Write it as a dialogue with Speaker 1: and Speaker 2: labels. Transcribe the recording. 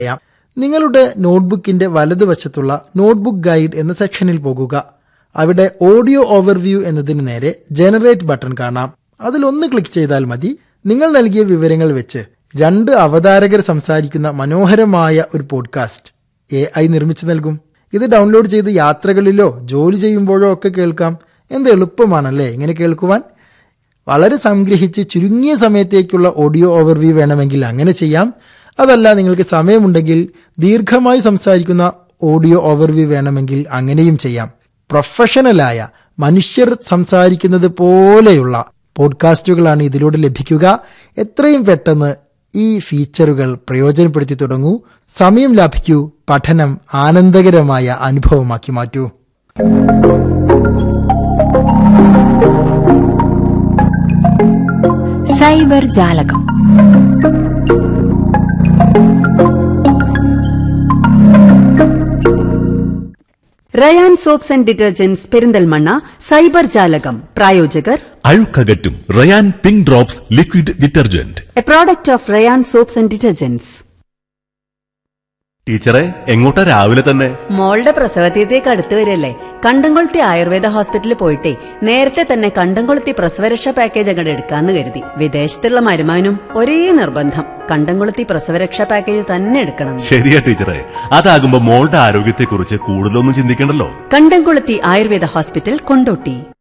Speaker 1: ചെയ്യാം നിങ്ങളുടെ നോട്ട്ബുക്കിന്റെ വലതുവശത്തുള്ള നോട്ട്ബുക്ക് ഗൈഡ് എന്ന സെക്ഷനിൽ പോകുക അവിടെ ഓഡിയോ ഓവർവ്യൂ എന്നതിന് നേരെ ജനറേറ്റ് ബട്ടൺ കാണാം അതിലൊന്ന് ക്ലിക്ക് ചെയ്താൽ മതി നിങ്ങൾ നൽകിയ വിവരങ്ങൾ വെച്ച് രണ്ട് അവതാരകർ സംസാരിക്കുന്ന മനോഹരമായ ഒരു പോഡ്കാസ്റ്റ് എ ഐ നിർമ്മിച്ചു നൽകും ഇത് ഡൗൺലോഡ് ചെയ്ത് യാത്രകളിലോ ജോലി ചെയ്യുമ്പോഴോ ഒക്കെ കേൾക്കാം എന്ത് എളുപ്പമാണല്ലേ ഇങ്ങനെ കേൾക്കുവാൻ വളരെ സംഗ്രഹിച്ച് ചുരുങ്ങിയ സമയത്തേക്കുള്ള ഓഡിയോ ഓവർവ്യൂ വേണമെങ്കിൽ അങ്ങനെ ചെയ്യാം അതല്ല നിങ്ങൾക്ക് സമയമുണ്ടെങ്കിൽ ദീർഘമായി സംസാരിക്കുന്ന ഓഡിയോ ഓവർവ്യൂ വേണമെങ്കിൽ അങ്ങനെയും ചെയ്യാം പ്രൊഫഷണലായ മനുഷ്യർ സംസാരിക്കുന്നത് പോലെയുള്ള പോഡ്കാസ്റ്റുകളാണ് ഇതിലൂടെ ലഭിക്കുക എത്രയും പെട്ടെന്ന് ഈ ഫീച്ചറുകൾ പ്രയോജനപ്പെടുത്തി തുടങ്ങൂ സമയം ലാഭിക്കൂ പഠനം ആനന്ദകരമായ അനുഭവമാക്കി മാറ്റൂ
Speaker 2: സൈബർ ജാലകം
Speaker 3: Rayan soaps and detergents Perinthalmanna cyber ജാലകം പ്രായോജകർ
Speaker 4: അഴുക്കകറ്റും Rayan pink drops liquid detergent
Speaker 3: a product of Rayan soaps and detergents
Speaker 4: ടീച്ചറെ എങ്ങോട്ടാ രാവിലെ തന്നെ
Speaker 3: മോളുടെ പ്രസവതീയത്തേക്ക് അടുത്ത് വരില്ലേ കണ്ടംകൊളുത്തി ആയുർവേദ ഹോസ്പിറ്റലിൽ പോയിട്ടേ നേരത്തെ തന്നെ കണ്ടംകൊളുത്തി പ്രസവരക്ഷാ പാക്കേജ് അങ്ങോട്ട് എടുക്കാന്ന് കരുതി വിദേശത്തുള്ള മരുമാനും ഒരേ നിർബന്ധം കണ്ടംകൊളുത്തി പ്രസവരക്ഷാ പാക്കേജ് തന്നെ എടുക്കണം
Speaker 4: ശരിയാ ടീച്ചറെ അതാകുമ്പോ മോളുടെ ആരോഗ്യത്തെക്കുറിച്ച് കൂടുതലൊന്നും ചിന്തിക്കണ്ടല്ലോ
Speaker 3: കണ്ടംകൊളുത്തി ആയുർവേദ ഹോസ്പിറ്റൽ കൊണ്ടോട്ടി